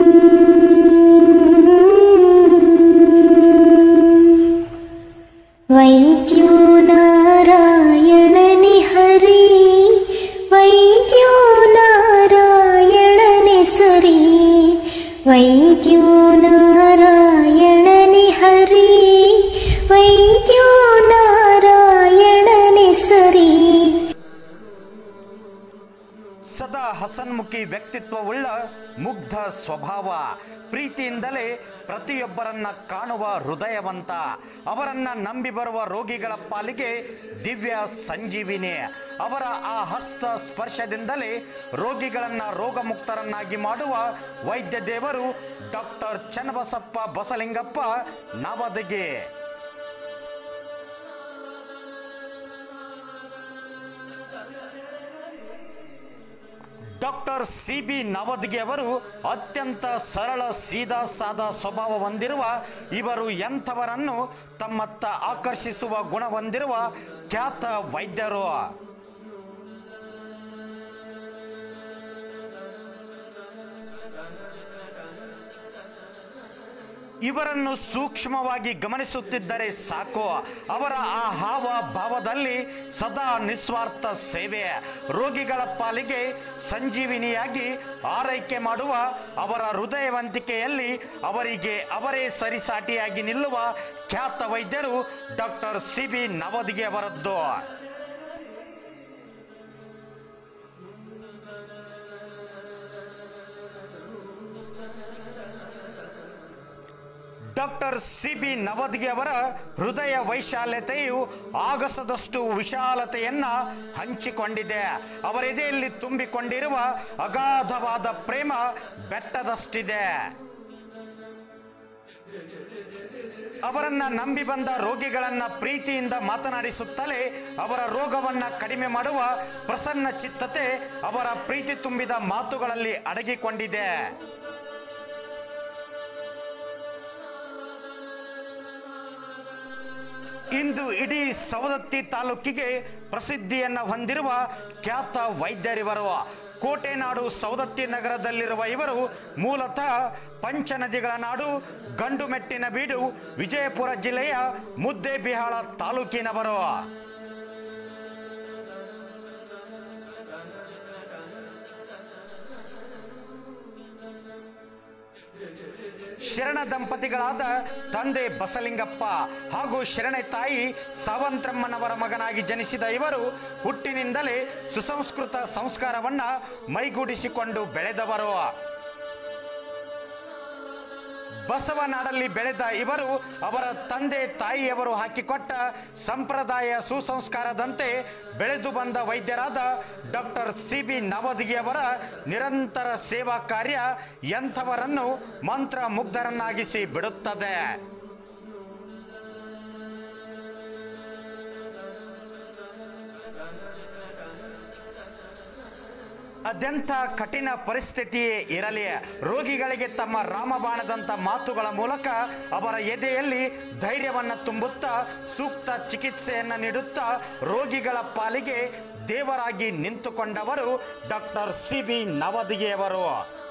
वैद्यो नारायणनि हरि वैद्यो नारायणनि सरि वैद्यो नारायणनि हरि वैद्यो नारायणनि सरि ಸದಾ ಹಸನ್ಮುಖಿ ವ್ಯಕ್ತಿತ್ವವುಳ್ಳ ಮುಗ್ಧ ಸ್ವಭಾವ ಪ್ರೀತಿಯಿಂದಲೇ ಪ್ರತಿಯೊಬ್ಬರನ್ನ ಕಾಣುವ ಹೃದಯವಂತ ಅವರನ್ನ ನಂಬಿ ಬರುವ ರೋಗಿಗಳ ಪಾಲಿಗೆ ದಿವ್ಯ ಸಂಜೀವಿನಿ ಅವರ ಆ ಹಸ್ತ ಸ್ಪರ್ಶದಿಂದಲೇ ರೋಗಿಗಳನ್ನ ರೋಗಮುಕ್ತರನ್ನಾಗಿ ಮಾಡುವ ವೈದ್ಯ ದೇವರು doctor Channabasappa Basalingappa Navadage doctor C B Navadge ಅವರು ಅತ್ಯಂತ ಸರಳ ಸೀದಾ ಸಾದಾ ಸ್ವಭಾವ ಹೊಂದಿರುವ ಇವರು ಎಂಥವರನ್ನು ತಮ್ಮತ್ತ ಆಕರ್ಷಿಸುವ ಗುಣ ಹೊಂದಿರುವ ಖ್ಯಾತ ವೈದ್ಯರು ಇವರನ್ನು ಸೂಕ್ಷ್ಮವಾಗಿ ಗಮನಿಸುತ್ತಿದ್ದರೆ ಸಾಕು ಅವರ ಆ ಹಾವ ಭಾವದಲ್ಲಿ ಸದಾ ನಿಸ್ವಾರ್ಥ ಸೇವೆ ರೋಗಿಗಳ ಪಾಲಿಗೆ ಸಂಜೀವಿನಿಯಾಗಿ ಆರೈಕೆ ಮಾಡುವ ಅವರ ಹೃದಯವಂತಿಕೆಯಲ್ಲಿ ಅವರಿಗೆ ಅವರೇ ಸರಿಸಾಟಿಯಾಗಿ ನಿಲ್ಲುವ ಖ್ಯಾತ ವೈದ್ಯರು ಡಾಕ್ಟರ್ ಸಿ ಬಿ ನವದಿಗೆ ಅವರದ್ದು ಡಾಕ್ಟರ್ ಸಿ ಬಿ ನವದ್ಗೆ ಅವರ ಹೃದಯ ವೈಶಾಲ್ಯತೆಯು ಆಗಸದಷ್ಟು ವಿಶಾಲತೆಯನ್ನ ಹಂಚಿಕೊಂಡಿದೆ ಅವರ ಎದೆಯಲ್ಲಿ ತುಂಬಿಕೊಂಡಿರುವ ಅಗಾಧವಾದ ಪ್ರೇಮ ಬೆಟ್ಟದಷ್ಟಿದೆ ಅವರನ್ನ ನಂಬಿ ಬಂದ ರೋಗಿಗಳನ್ನ ಪ್ರೀತಿಯಿಂದ ಮಾತನಾಡಿಸುತ್ತಲೇ ಅವರ ರೋಗವನ್ನ ಕಡಿಮೆ ಮಾಡುವ ಪ್ರಸನ್ನ ಚಿತ್ತತೆ ಅವರ ಪ್ರೀತಿ ತುಂಬಿದ ಮಾತುಗಳಲ್ಲಿ ಅಡಗಿಕೊಂಡಿದೆ ಇಂದು ಇಡೀ ಸವದತ್ತಿ ತಾಲೂಕಿಗೆ ಪ್ರಸಿದ್ಧಿಯನ್ನ ಹೊಂದಿರುವ ಖ್ಯಾತ ವೈದ್ಯರಿವರು ಕೋಟೆನಾಡು ಸವದತ್ತಿ ನಗರದಲ್ಲಿರುವ ಇವರು ಮೂಲತಃ ಪಂಚನದಿಗಳ ನಾಡು ಗಂಡುಮೆಟ್ಟಿನ ಬೀಡು ವಿಜಯಪುರ ಜಿಲ್ಲೆಯ ಮುದ್ದೇಬಿಹಾಳ ತಾಲೂಕಿನವರು ಶರಣ ದಂಪತಿಗಳಾದ ತಂದೆ ಬಸಲಿಂಗಪ್ಪ ಹಾಗೂ ಶರಣೆ ತಾಯಿ ಸಾವಂತ್ರಮ್ಮನವರ ಮಗನಾಗಿ ಜನಿಸಿದ ಇವರು ಹುಟ್ಟಿನಿಂದಲೇ ಸುಸಂಸ್ಕೃತ ಸಂಸ್ಕಾರವನ್ನ ಮೈಗೂಡಿಸಿಕೊಂಡು ಬೆಳೆದವರು ಬಸವನಾಡಲ್ಲಿ ಬೆಳೆದ ಇವರು ಅವರ ತಂದೆ ತಾಯಿಯವರು ಹಾಕಿಕೊಟ್ಟ ಸಂಪ್ರದಾಯ ಸುಸಂಸ್ಕಾರದಂತೆ ಬೆಳೆದು ಬಂದ ವೈದ್ಯರಾದ ಡಾಕ್ಟರ್ ಸಿ ಬಿ ನವದಿಗೆಯವರ ನಿರಂತರ ಸೇವಾ ಕಾರ್ಯ ಎಂಥವರನ್ನು ಮಂತ್ರ ಮುಗ್ಧರನ್ನಾಗಿಸಿ ಬಿಡುತ್ತದೆ ಅದೆಂಥ ಕಠಿಣ ಪರಿಸ್ಥಿತಿಯೇ ಇರಲಿ ರೋಗಿಗಳಿಗೆ ತಮ್ಮ ರಾಮಬಾಣದಂಥ ಮಾತುಗಳ ಮೂಲಕ ಅವರ ಎದೆಯಲ್ಲಿ ಧೈರ್ಯವನ್ನು ತುಂಬುತ್ತಾ ಸೂಕ್ತ ಚಿಕಿತ್ಸೆಯನ್ನು ನೀಡುತ್ತಾ ರೋಗಿಗಳ ಪಾಲಿಗೆ ದೇವರಾಗಿ ನಿಂತುಕೊಂಡವರು ಡಾಕ್ಟರ್ ಸಿ ಬಿ ನವದಿಗೆಯವರು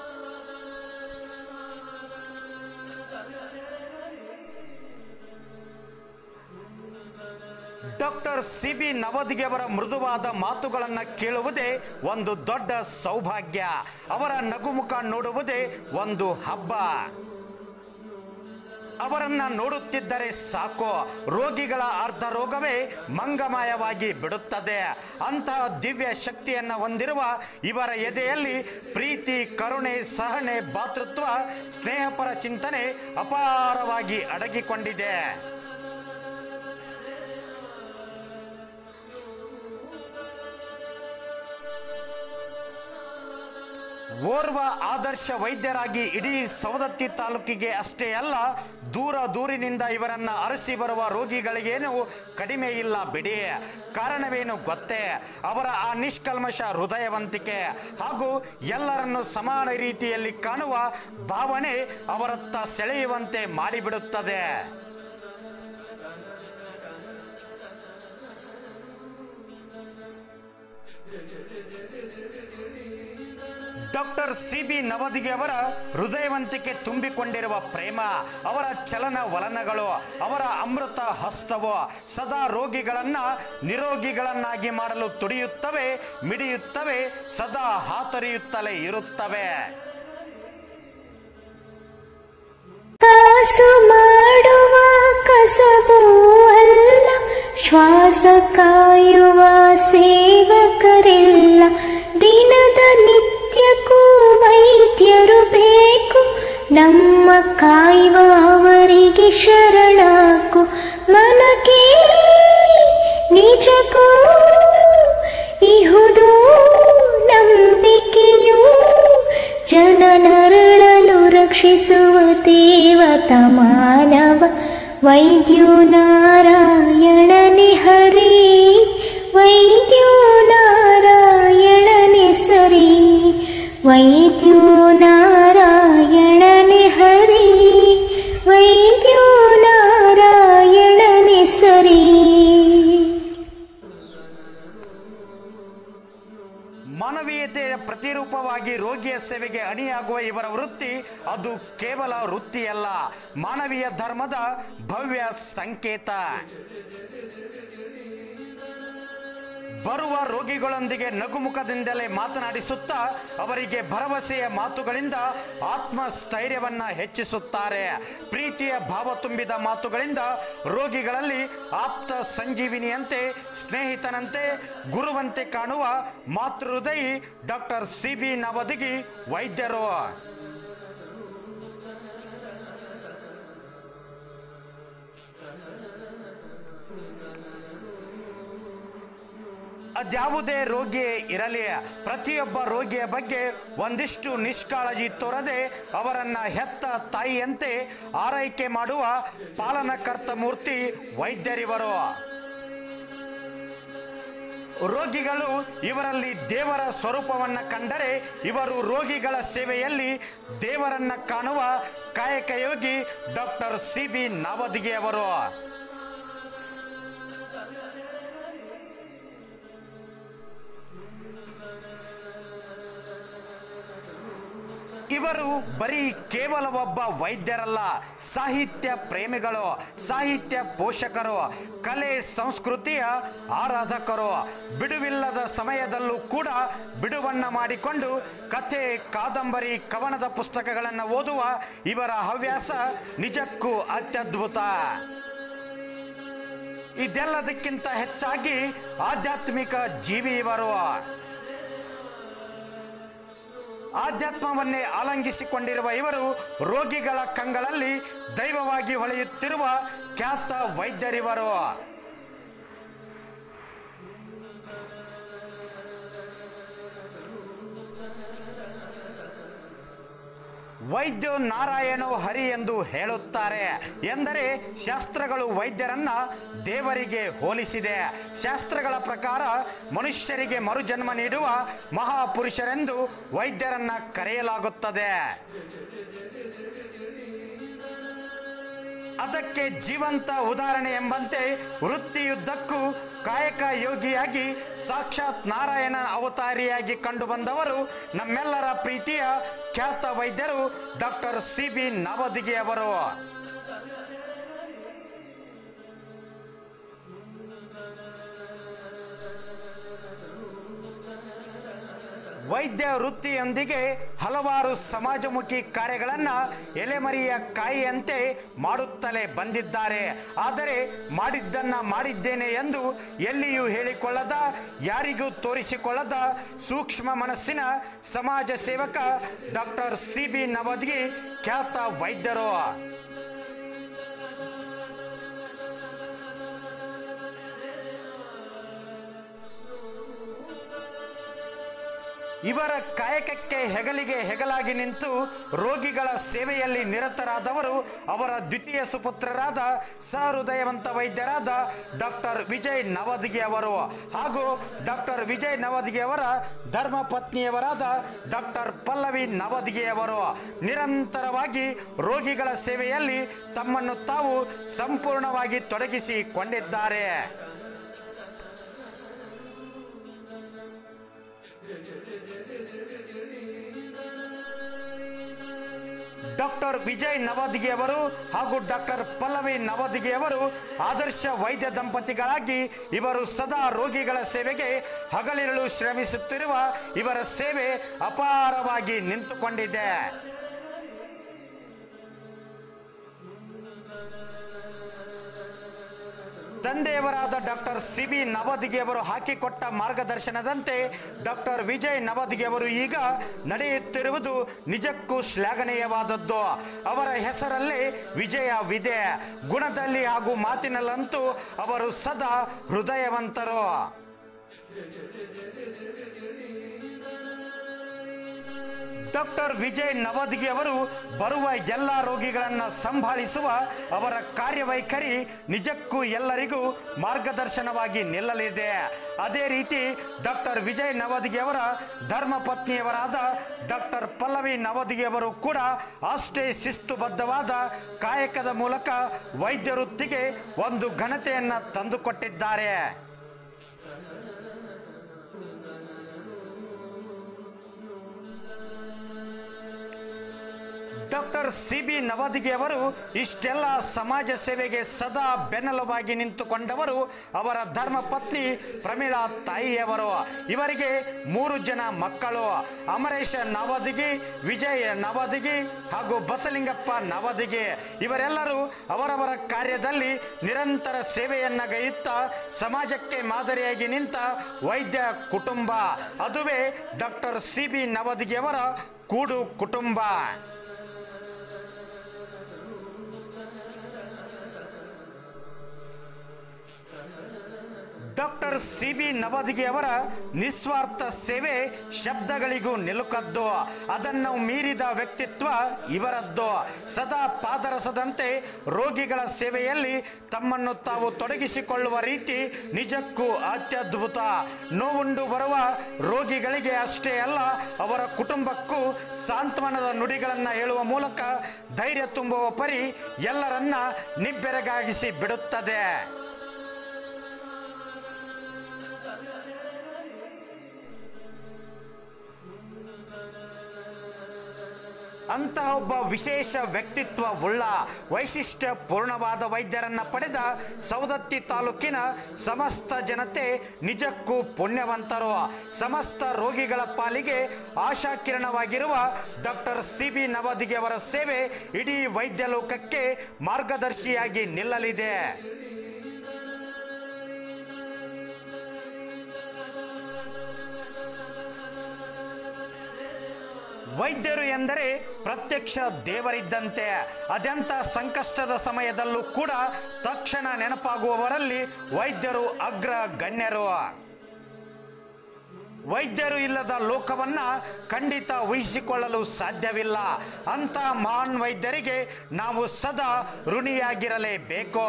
ಡಾಕ್ಟರ್ ಸಿ ಬಿ ನವದಿಗೆಯವರ ಮೃದುವಾದ ಮಾತುಗಳನ್ನು ಕೇಳುವುದೇ ಒಂದು ದೊಡ್ಡ ಸೌಭಾಗ್ಯ ಅವರ ನಗುಮುಖ ನೋಡುವುದೇ ಒಂದು ಹಬ್ಬ ಅವರನ್ನ ನೋಡುತ್ತಿದ್ದರೆ ಸಾಕು ರೋಗಿಗಳ ಅರ್ಧ ರೋಗವೇ ಮಂಗಮಯವಾಗಿ ಬಿಡುತ್ತದೆ ಅಂತಹ ದಿವ್ಯ ಶಕ್ತಿಯನ್ನ ಹೊಂದಿರುವ ಇವರ ಎದೆಯಲ್ಲಿ ಪ್ರೀತಿ ಕರುಣೆ ಸಹನೆ ಭಾತೃತ್ವ ಸ್ನೇಹಪರ ಚಿಂತನೆ ಅಪಾರವಾಗಿ ಅಡಗಿಕೊಂಡಿದೆ ಓರ್ವ ಆದರ್ಶ ವೈದ್ಯರಾಗಿ ಇಡೀ ಸವದತ್ತಿ ತಾಲೂಕಿಗೆ ಅಷ್ಟೇ ಅಲ್ಲ ದೂರ ದೂರಿನಿಂದ ಇವರನ್ನ ಅರಸಿ ಬರುವ ರೋಗಿಗಳಿಗೇನು ಕಡಿಮೆ ಇಲ್ಲ ಬಿಡಿ ಕಾರಣವೇನು ಗೊತ್ತೇ ಅವರ ಆ ನಿಷ್ಕಲ್ಮಶ ಹೃದಯವಂತಿಕೆ ಹಾಗೂ ಎಲ್ಲರನ್ನು ಸಮಾನ ರೀತಿಯಲ್ಲಿ ಕಾಣುವ ಭಾವನೆ ಅವರತ್ತ ಸೆಳೆಯುವಂತೆ ಮಾಡಿಬಿಡುತ್ತದೆ ಡಾಕ್ಟರ್ ಸಿ ಬಿ ನವದಿಗೆ ಅವರ ಹೃದಯವಂತಿಕೆ ತುಂಬಿಕೊಂಡಿರುವ ಪ್ರೇಮ ಅವರ ಚಲನ ವಲನಗಳು ಅವರ ಅಮೃತ ಹಸ್ತವು ಸದಾ ರೋಗಿಗಳನ್ನ ನಿರೋಗಿಗಳನ್ನಾಗಿ ಮಾಡಲು ತುಡಿಯುತ್ತವೆ ಮಿಡಿಯುತ್ತವೆ ಸದಾ ಹಾತೊರೆಯುತ್ತಲೇ ಇರುತ್ತವೆ ಕಾಸು ಮಾಡುವ ಕಸಬೂ ಅಲ್ಲ ಶ್ವಾಸ ಕಾಯುವ ಸೇವಕರೆಲ್ಲ ದಿನದ ನಿತ್ಯಕ್ಕೂ ವೈದ್ಯರು ಬೇಕು ನಮ್ಮ ಕಾಯುವ ಅವರಿಗೆ ಶರಣಾಕು ಮನಕ್ಕೆ ನಿಜಕ್ಕೂ ಇಹುದು ನಂಬಿಕೆಯು ಜನನರಳಲು ರಕ್ಷಿಸುವ ದೇವತ ಮಾನವ ವೈದ್ಯೋ ನಾರಾಯಣನೆ ಹರಿ ವೈದ್ಯೋ ನಾರಾಯಣನೆ ಸರಿ ವೈದ್ಯೋ ನಾರಾಯಣನೆ ಹರಿ ವೈದ್ಯೋ ನಾರಾಯಣನೆ ಸರಿ ಮಾನವೀಯತೆಯ ಪ್ರತಿರೂಪವಾಗಿ ರೋಗಿಯ ಸೇವೆಗೆ ಅಣಿಯಾಗುವ ಇವರ ವೃತ್ತಿ ಅದು ಕೇವಲ ವೃತ್ತಿಯಲ್ಲ ಮಾನವೀಯ ಧರ್ಮದ ಭವ್ಯ ಸಂಕೇತ ಬರುವ ರೋಗಿಗಳೊಂದಿಗೆ ನಗುಮುಖದಿಂದಲೇ ಮಾತನಾಡಿಸುತ್ತಾ ಅವರಿಗೆ ಭರವಸೆಯ ಮಾತುಗಳಿಂದ ಆತ್ಮಸ್ಥೈರ್ಯವನ್ನ ಹೆಚ್ಚಿಸುತ್ತಾರೆ ಪ್ರೀತಿಯ ಭಾವ ತುಂಬಿದ ಮಾತುಗಳಿಂದ ರೋಗಿಗಳಲ್ಲಿ ಆಪ್ತ ಸಂಜೀವಿನಿಯಂತೆ ಸ್ನೇಹಿತನಂತೆ ಗುರುವಂತೆ ಕಾಣುವ ಮಾತೃಹೃದಯಿ ಡಾಕ್ಟರ್ ಸಿ ಬಿ ನವದಗಿ ವೈದ್ಯರು ಅದ್ಯಾವುದೇ ರೋಗಿ ಇರಲಿ ಪ್ರತಿಯೊಬ್ಬ ರೋಗಿಯ ಬಗ್ಗೆ ಒಂದಿಷ್ಟು ನಿಷ್ಕಾಳಜಿ ತೋರದೆ ಅವರನ್ನ ಹೆತ್ತ ತಾಯಿಯಂತೆ ಆರೈಕೆ ಮಾಡುವ ಪಾಲನಕರ್ತ ಮೂರ್ತಿ ವೈದ್ಯರಿವರು ರೋಗಿಗಳು ಇವರಲ್ಲಿ ದೇವರ ಸ್ವರೂಪವನ್ನ ಕಂಡರೆ ಇವರು ರೋಗಿಗಳ ಸೇವೆಯಲ್ಲಿ ದೇವರನ್ನ ಕಾಣುವ ಕಾಯಕ ಯೋಗಿ ಡಾಕ್ಟರ್ ಸಿ ಬಿ ನವದಿಗೆ ಅವರು ಇವರು ಬರೀ ಕೇವಲ ಒಬ್ಬ ವೈದ್ಯರಲ್ಲ ಸಾಹಿತ್ಯ ಪ್ರೇಮಿಗಳು ಸಾಹಿತ್ಯ ಪೋಷಕರು ಕಲೆ ಸಂಸ್ಕೃತಿಯ ಆರಾಧಕರು ಬಿಡುವಿಲ್ಲದ ಸಮಯದಲ್ಲೂ ಕೂಡ ಬಿಡುವನ್ನ ಮಾಡಿಕೊಂಡು ಕಥೆ ಕಾದಂಬರಿ ಕವನದ ಪುಸ್ತಕಗಳನ್ನು ಓದುವ ಇವರ ಹವ್ಯಾಸ ನಿಜಕ್ಕೂ ಅತ್ಯದ್ಭುತ ಇದೆಲ್ಲದಕ್ಕಿಂತ ಹೆಚ್ಚಾಗಿ ಆಧ್ಯಾತ್ಮಿಕ ಜೀವಿ ಇವರು ಆಧ್ಯಾತ್ಮವನ್ನೇ ಆಲಂಗಿಸಿಕೊಂಡಿರುವ ಇವರು ರೋಗಿಗಳ ಕಂಗಳಲ್ಲಿ ದೈವವಾಗಿ ಹೊಳೆಯುತ್ತಿರುವ ಖ್ಯಾತ ವೈದ್ಯರಿವರು ವೈದ್ಯೋ ನಾರಾಯಣೋ ಹರಿ ಎಂದು ಹೇಳುತ್ತಾರೆ ಎಂದರೆ ಶಾಸ್ತ್ರಗಳು ವೈದ್ಯರನ್ನ ದೇವರಿಗೆ ಹೋಲಿಸಿದೆ ಶಾಸ್ತ್ರಗಳ ಪ್ರಕಾರ ಮನುಷ್ಯರಿಗೆ ಮರುಜನ್ಮ ನೀಡುವ ಮಹಾಪುರುಷರೆಂದು ವೈದ್ಯರನ್ನ ಕರೆಯಲಾಗುತ್ತದೆ ಅದಕ್ಕೆ ಜೀವಂತ ಉದಾಹರಣೆ ಎಂಬಂತೆ ವೃತ್ತಿಯುದ್ದಕ್ಕೂ ಕಾಯಕ ಯೋಗಿಯಾಗಿ ಸಾಕ್ಷಾತ್ ನಾರಾಯಣ ಅವತಾರಿಯಾಗಿ ಕಂಡುಬಂದವರು ನಮ್ಮೆಲ್ಲರ ಪ್ರೀತಿಯ ಖ್ಯಾತ ವೈದ್ಯರು ಡಾಕ್ಟರ್ ಸಿ ಬಿ ನವದಿಗೆ ಅವರು ವೈದ್ಯ ವೃತ್ತಿಯೊಂದಿಗೆ ಹಲವಾರು ಸಮಾಜಮುಖಿ ಕಾರ್ಯಗಳನ್ನು ಎಲೆಮರಿಯ ಕಾಯಿಯಂತೆ ಮಾಡುತ್ತಲೇ ಬಂದಿದ್ದಾರೆ ಆದರೆ ಮಾಡಿದ್ದನ್ನ ಮಾಡಿದ್ದೇನೆ ಎಂದು ಎಲ್ಲಿಯೂ ಹೇಳಿಕೊಳ್ಳದ ಯಾರಿಗೂ ತೋರಿಸಿಕೊಳ್ಳದ ಸೂಕ್ಷ್ಮ ಮನಸ್ಸಿನ ಸಮಾಜ ಸೇವಕ ಡಾಕ್ಟರ್ ಸಿ ಬಿ ನವದ್ಗಿ ಖ್ಯಾತ ವೈದ್ಯರು ಇವರ ಕಾಯಕಕ್ಕೆ ಹೆಗಲಿಗೆ ಹೆಗಲಾಗಿ ನಿಂತು ರೋಗಿಗಳ ಸೇವೆಯಲ್ಲಿ ನಿರತರಾದವರು ಅವರ ದ್ವಿತೀಯ ಸುಪುತ್ರರಾದ ಸಹೃದಯವಂತ ವೈದ್ಯರಾದ ಡಾಕ್ಟರ್ ವಿಜಯ್ ನವದಗಿ ಅವರು ಹಾಗೂ ಡಾಕ್ಟರ್ ವಿಜಯ್ ನವದಗಿ ಅವರ ಧರ್ಮ ಪತ್ನಿಯವರಾದ ಡಾಕ್ಟರ್ ಪಲ್ಲವಿ ನವದಗಿ ಅವರು ನಿರಂತರವಾಗಿ ರೋಗಿಗಳ ಸೇವೆಯಲ್ಲಿ ತಮ್ಮನ್ನು ತಾವು ಸಂಪೂರ್ಣವಾಗಿ ತೊಡಗಿಸಿಕೊಂಡಿದ್ದಾರೆ ಡಾಕ್ಟರ್ ವಿಜಯ್ ನವದಿಗೆಯವರು ಹಾಗೂ ಡಾಕ್ಟರ್ ಪಲ್ಲವಿ ನವದಿಗೆಯವರು ಆದರ್ಶ ವೈದ್ಯ ದಂಪತಿಗಳಾಗಿ ಇವರು ಸದಾ ರೋಗಿಗಳ ಸೇವೆಗೆ ಹಗಲಿರುಳು ಶ್ರಮಿಸುತ್ತಿರುವ ಇವರ ಸೇವೆ ಅಪಾರವಾಗಿ ನಿಂತುಕೊಂಡಿದೆ ತಂದೆಯವರಾದ ಡಾಕ್ಟರ್ ಸಿ ಬಿ ನವದಿಗೆಯವರು ಹಾಕಿಕೊಟ್ಟ ಮಾರ್ಗದರ್ಶನದಂತೆ ಡಾಕ್ಟರ್ ವಿಜಯ್ ನವದಿಗೆಯವರು ಈಗ ನಡೆಯುತ್ತಿರುವುದು ನಿಜಕ್ಕೂ ಶ್ಲಾಘನೀಯವಾದದ್ದು ಅವರ ಹೆಸರಲ್ಲೇ ವಿಜಯವಿದೆ ಗುಣದಲ್ಲಿ ಹಾಗೂ ಮಾತಿನಲ್ಲಂತೂ ಅವರು ಸದಾ ಹೃದಯವಂತರು ಡಾಕ್ಟರ್ ವಿಜಯ್ ನವದಿಗೆ ಅವರು ಬರುವ ಎಲ್ಲ ರೋಗಿಗಳನ್ನು ಸಂಭಾಳಿಸುವ ಅವರ ಕಾರ್ಯವೈಖರಿ ನಿಜಕ್ಕೂ ಎಲ್ಲರಿಗೂ ಮಾರ್ಗದರ್ಶನವಾಗಿ ನಿಲ್ಲಲಿದೆ ಅದೇ ರೀತಿ ಡಾಕ್ಟರ್ ವಿಜಯ್ ನವದಿಗೆ ಅವರ ಧರ್ಮ ಪತ್ನಿಯವರಾದ ಡಾಕ್ಟರ್ ಪಲ್ಲವಿ ನವದಿಗೆ ಅವರು ಕೂಡ ಅಷ್ಟೇ ಶಿಸ್ತುಬದ್ಧವಾದ ಕಾಯಕದ ಮೂಲಕ ವೈದ್ಯ ವೃತ್ತಿಗೆ ಒಂದು ಘನತೆಯನ್ನು ತಂದುಕೊಟ್ಟಿದ್ದಾರೆ ಡಾಕ್ಟರ್ ಸಿ ಬಿ ನವದಿಗೆ ಅವರು ಇಷ್ಟೆಲ್ಲ ಸಮಾಜ ಸೇವೆಗೆ ಸದಾ ಬೆನ್ನೆಲುಬಾಗಿ ನಿಂತುಕೊಂಡವರು ಅವರ ಧರ್ಮ ಪತ್ನಿ ಪ್ರಮೀಳಾ ತಾಯಿಯವರು ಇವರಿಗೆ ಮೂರು ಜನ ಮಕ್ಕಳು ಅಮರೇಶ ನವದಿಗಿ ವಿಜಯ್ ನವದಿಗಿ ಹಾಗೂ ಬಸಲಿಂಗಪ್ಪ ನವದಿಗಿ ಇವರೆಲ್ಲರೂ ಅವರವರ ಕಾರ್ಯದಲ್ಲಿ ನಿರಂತರ ಸೇವೆಯನ್ನ ಗೈಯುತ್ತಾ ಸಮಾಜಕ್ಕೆ ಮಾದರಿಯಾಗಿ ನಿಂತ ವೈದ್ಯ ಕುಟುಂಬ ಅದುವೇ ಡಾಕ್ಟರ್ ಸಿ ಬಿ ನವದಿಗೆಯವರ ಕೂಡು ಕುಟುಂಬ ಡಾಕ್ಟರ್ ಸಿ ಬಿ ನವದಿಗೆ ಅವರ ನಿಸ್ವಾರ್ಥ ಸೇವೆ ಶಬ್ದಗಳಿಗೂ ನಿಲುಕದ್ದು ಅದನ್ನು ಮೀರಿದ ವ್ಯಕ್ತಿತ್ವ ಇವರದ್ದು ಸದಾ ಪಾದರಸದಂತೆ ರೋಗಿಗಳ ಸೇವೆಯಲ್ಲಿ ತಮ್ಮನ್ನು ತಾವು ತೊಡಗಿಸಿಕೊಳ್ಳುವ ರೀತಿ ನಿಜಕ್ಕೂ ಅತ್ಯದ್ಭುತ ನೋವುಂಡು ಬರುವ ರೋಗಿಗಳಿಗೆ ಅಷ್ಟೇ ಅಲ್ಲ ಅವರ ಕುಟುಂಬಕ್ಕೂ ಸಾಂತ್ವನದ ನುಡಿಗಳನ್ನು ಹೇಳುವ ಮೂಲಕ ಧೈರ್ಯ ತುಂಬುವ ಪರಿ ಎಲ್ಲರನ್ನ ನಿಬ್ಬೆರಗಾಗಿಸಿ ಬಿಡುತ್ತದೆ ಅಂತಹ ಒಬ್ಬ ವಿಶೇಷ ವ್ಯಕ್ತಿತ್ವ ಉಳ್ಳ ವೈಶಿಷ್ಟ್ಯ ಪೂರ್ಣವಾದ ವೈದ್ಯರನ್ನ ಪಡೆದ ಸವದತ್ತಿ ತಾಲೂಕಿನ ಸಮಸ್ತ ಜನತೆ ನಿಜಕ್ಕೂ ಪುಣ್ಯವಂತರು ಸಮಸ್ತ ರೋಗಿಗಳ ಪಾಲಿಗೆ ಆಶಾಕಿರಣವಾಗಿರುವ ಡಾಕ್ಟರ್ ಸಿ ಬಿ ನವದಿಗೆ ಅವರ ಸೇವೆ ಇಡೀ ವೈದ್ಯ ಲೋಕಕ್ಕೆ ಮಾರ್ಗದರ್ಶಿಯಾಗಿ ನಿಲ್ಲಲಿದೆ ವೈದ್ಯರು ಎಂದರೆ ಪ್ರತ್ಯಕ್ಷ ದೇವರಿದ್ದಂತೆ ಅದೆಂಥ ಸಂಕಷ್ಟದ ಸಮಯದಲ್ಲೂ ಕೂಡ ತಕ್ಷಣ ನೆನಪಾಗುವವರಲ್ಲಿ ವೈದ್ಯರು ಅಗ್ರ ಗಣ್ಯರು ವೈದ್ಯರು ಇಲ್ಲದ ಲೋಕವನ್ನ ಖಂಡಿತ ಊಹಿಸಿಕೊಳ್ಳಲು ಸಾಧ್ಯವಿಲ್ಲ ಅಂತ ಮಹಾನ್ ವೈದ್ಯರಿಗೆ ನಾವು ಸದಾ ಋಣಿಯಾಗಿರಲೇಬೇಕು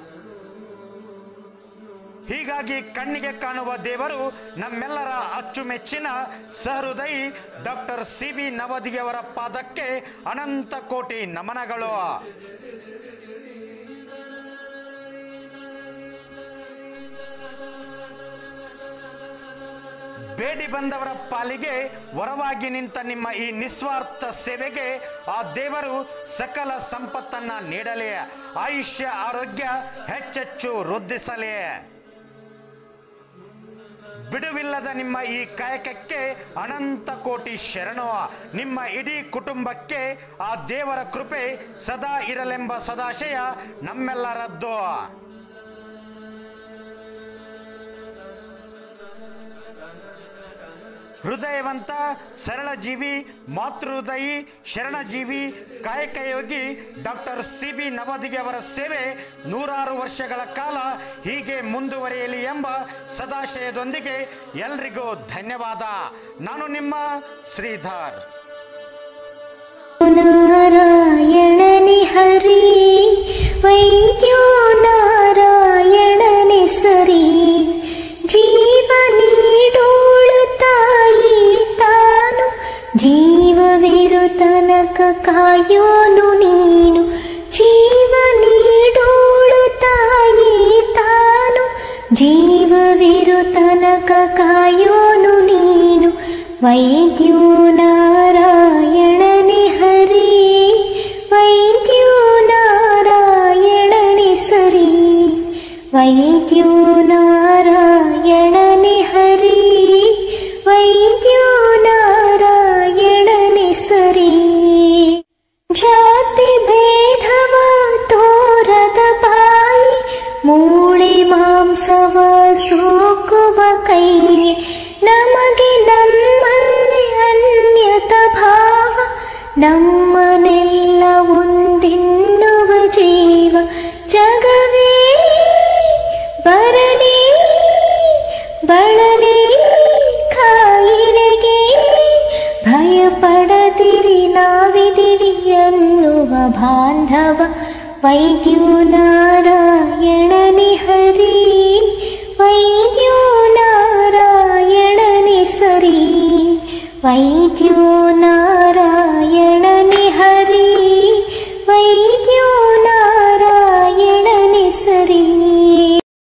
ಹೀಗಾಗಿ ಕಣ್ಣಿಗೆ ಕಾಣುವ ದೇವರು ನಮ್ಮೆಲ್ಲರ ಅಚ್ಚುಮೆಚ್ಚಿನ ಸಹೃದಯಿ ಡಾಕ್ಟರ್ ಸಿ ಬಿ ನವದಿಗೆಯವರ ಪಾದಕ್ಕೆ ಅನಂತ ಕೋಟಿ ನಮನಗಳು ಬೇಡಿ ಬಂದವರ ಪಾಲಿಗೆ ವರವಾಗಿ ನಿಂತ ನಿಮ್ಮ ಈ ನಿಸ್ವಾರ್ಥ ಸೇವೆಗೆ ಆ ದೇವರು ಸಕಲ ಸಂಪತ್ತನ್ನ ನೀಡಲಿ ಆಯುಷ್ಯ ಆರೋಗ್ಯ ಹೆಚ್ಚೆಚ್ಚು ವೃದ್ಧಿಸಲಿ ಬಿಡುವಿಲ್ಲದ ನಿಮ್ಮ ಈ ಕಾಯಕಕ್ಕೆ ಅನಂತ ಕೋಟಿ ಶರಣು ನಿಮ್ಮ ಇಡೀ ಕುಟುಂಬಕ್ಕೆ ಆ ದೇವರ ಕೃಪೆ ಸದಾ ಇರಲೆಂಬ ಸದಾಶಯ ನಮ್ಮೆಲ್ಲರದ್ದು ಹೃದಯವಂತ ಸರಳ ಜೀವಿ ಮಾತೃಹೃದಯಿ ಶರಣಜೀವಿ ಕಾಯಕಯೋಗಿ ಡಾಕ್ಟರ್ ಸಿ ಬಿ ನವದಿಗೆ ಅವರ ಸೇವೆ ನೂರಾರು ವರ್ಷಗಳ ಕಾಲ ಹೀಗೆ ಮುಂದುವರಿಯಲಿ ಎಂಬ ಸದಾಶಯದೊಂದಿಗೆ ಎಲ್ರಿಗೂ ಧನ್ಯವಾದ ನಾನು ನಿಮ್ಮ ಶ್ರೀಧರ್ ನಾರಾಯಣನೆ ಹರಿ ವೈದ್ಯೋ ನಾರಾಯಣನೆ ಸರಿ ಜೀವ ನೀಡೋಳು ತಾಯಿ ತಾನು ಜೀವವಿರು ತನಕ ಕಾಯೋನು ನೀನು ಜೀವ ನೀಡೋಳು ತಾಯಿ ತಾನು ಜೀವವಿರು ತನಕ ಕಾಯೋನು ನೀನು ವೈದ್ಯೋ ನಾರಾಯಣನೆ ಹರಿ ವೈದ್ಯೋ ನಾರಾಯಣನೆ ಹರಿ ವೈದ್ಯೋ ನಾರಾಯಣನೆ ಸರಿ ಜಾತಿ ಭೇದವ ತೋರದ ಬಾಯಿ ಮೂಳೆ ಮಾಂಸವ ಸೋಕುವ ಕೈ ನಮಗೆ ನಮ್ಮಲ್ಲಿ ಅನ್ಯತ ಭಾವ ನಮ್ಮನೆಲ್ಲ ಒಂದೆನ್ನುವ ಜೀವ ಜಗವೇ ಬರಲಿ ಬಳಲಿ ಕಾಯಿಲೆಗೆ ಭಯಪಡದಿರಿ ನಾವಿದಿರಿ ಎನ್ನುವ ಬಾಂಧವ ವೈದ್ಯೋ ನಾರಾಯಣನಿ ಹರಿ ವೈದ್ಯೋ ನಾರಾಯಣನಿ ಸರಿ ವೈದ್ಯೋ ನಾರಾಯಣ